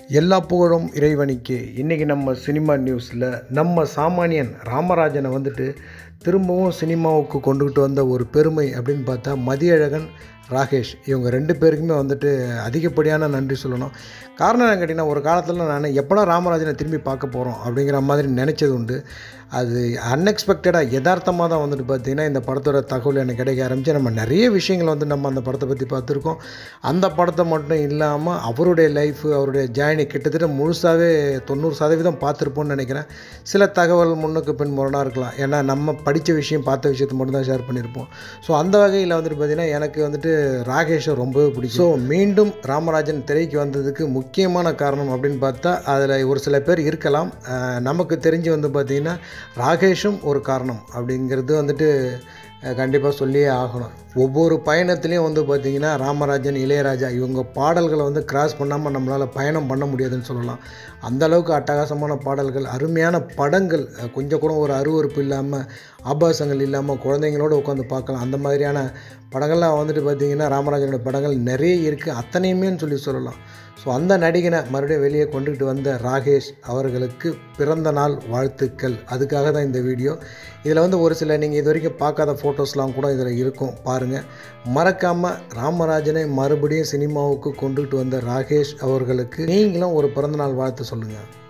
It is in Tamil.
எல்லா புகழும் இறைவனிக்கு இன்றைக்கி நம்ம சினிமா நியூஸில் நம்ம சாமானியன் ராமராஜனை வந்துட்டு திரும்பவும் சினிமாவுக்கு கொண்டுகிட்டு வந்த ஒரு பெருமை அப்படின்னு பார்த்தா மதியழகன் ராகேஷ் இவங்க ரெண்டு பேருக்குமே வந்துட்டு அதிகப்படியான நன்றி சொல்லணும் காரணம் என்ன கேட்டிங்கன்னா ஒரு காலத்தில் நான் எப்படா ராமராஜனை திரும்பி பார்க்க போகிறோம் அப்படிங்கிற மாதிரி நினச்சது உண்டு அது அன்எக்ஸ்பெக்டடாக யதார்த்தமாக தான் வந்துட்டு பார்த்திங்கன்னா இந்த படத்தோட தகவல் எனக்கு கிடைக்க ஆரம்பிச்சு நம்ம நிறைய விஷயங்கள் வந்து நம்ம அந்த படத்தை பற்றி பார்த்துருக்கோம் அந்த படத்தை மட்டும் இல்லாமல் அவருடைய லைஃபு அவருடைய ஜேர்னி கிட்டத்தட்ட முழுசாகவே தொண்ணூறு சதவீதம் பார்த்துருப்போம்னு நினைக்கிறேன் சில தகவல் முன்னுக்கு பின் முரணாக இருக்கலாம் ஏன்னா நம்ம படித்த விஷயம் பார்த்த விஷயத்தை மட்டும் தான் ஷேர் பண்ணியிருப்போம் ஸோ அந்த வகையில் வந்துட்டு பார்த்திங்கன்னா எனக்கு வந்துட்டு ராகேஷை ரொம்பவே பிடிக்கும் ஸோ மீண்டும் ராமராஜன் திரைக்கு வந்ததுக்கு முக்கியமான காரணம் அப்படின்னு பார்த்தா அதில் ஒரு சில பேர் இருக்கலாம் அஹ் நமக்கு தெரிஞ்சு வந்து பார்த்திங்கன்னா ராகேஷும் ஒரு காரணம் அப்படிங்கிறது வந்துட்டு கண்டிப்பாக சொல்லியே ஆகணும் ஒவ்வொரு பயணத்துலேயும் வந்து பார்த்திங்கன்னா ராமராஜன் இளையராஜா இவங்க பாடல்களை வந்து கிராஸ் பண்ணாமல் நம்மளால் பயணம் பண்ண முடியாதுன்னு சொல்லலாம் அந்த அளவுக்கு அட்டகாசமான பாடல்கள் அருமையான படங்கள் அஹ் கொஞ்சம் கூட ஒரு அருவறுப்பு இல்லாமல் ஆபாசங்கள் இல்லாமல் குழந்தைங்களோட உட்காந்து பார்க்கலாம் அந்த மாதிரியான படங்கள்லாம் வந்துட்டு பார்த்திங்கன்னா ராமராஜனோட படங்கள் நிறைய இருக்குது அத்தனையுமேன்னு சொல்லி சொல்லலாம் ஸோ அந்த நடிகனை மறுபடியும் வெளியே கொண்டுகிட்டு வந்த ராகேஷ் அவர்களுக்கு பிறந்த நாள் வாழ்த்துக்கள் அதுக்காக தான் இந்த வீடியோ இதில் வந்து ஒரு சில நீங்கள் இது வரைக்கும் பார்க்காத ஃபோட்டோஸ்லாம் கூட இதில் இருக்கும் பாருங்கள் மறக்காமல் ராமராஜனை மறுபடியும் சினிமாவுக்கு கொண்டுகிட்டு வந்த ராகேஷ் அவர்களுக்கு நீங்களும் ஒரு பிறந்தநாள் வாழ்த்து சொல்லுங்கள்